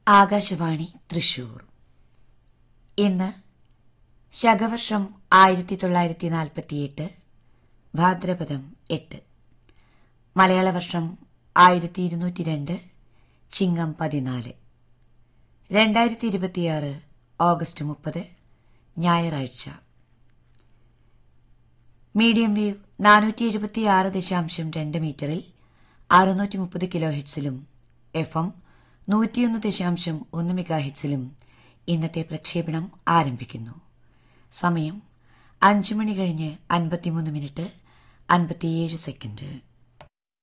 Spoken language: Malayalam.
ആകാശവാണി തൃശൂർ ഇന്ന് ശകവർഷം ആയിരത്തി തൊള്ളായിരത്തി നാൽപ്പത്തിയെട്ട് ഭാദ്രപദം എട്ട് മലയാള വർഷം ആയിരത്തി ഇരുന്നൂറ്റി രണ്ട് ചിങ്ങം പതിനാല് രണ്ടായിരത്തി ഇരുപത്തിയാറ് ഓഗസ്റ്റ് മുപ്പത് ഞായറാഴ്ച മീഡിയം വേവ് നാനൂറ്റി എഴുപത്തിയാറ് ദശാംശം രണ്ട് മീറ്ററിൽ അറുന്നൂറ്റി മുപ്പത് കിലോ ഹിറ്റ്സിലും എഫ് എം നൂറ്റിയൊന്ന് ദശാംശം ഒന്ന് മെഗാ ഹിറ്റ്സിലും ഇന്നത്തെ പ്രക്ഷേപണം ആരംഭിക്കുന്നു സമയം അഞ്ച് മണി കഴിഞ്ഞ് അൻപത്തിമൂന്ന് മിനിറ്റ് അൻപത്തിയേഴ് സെക്കൻഡ്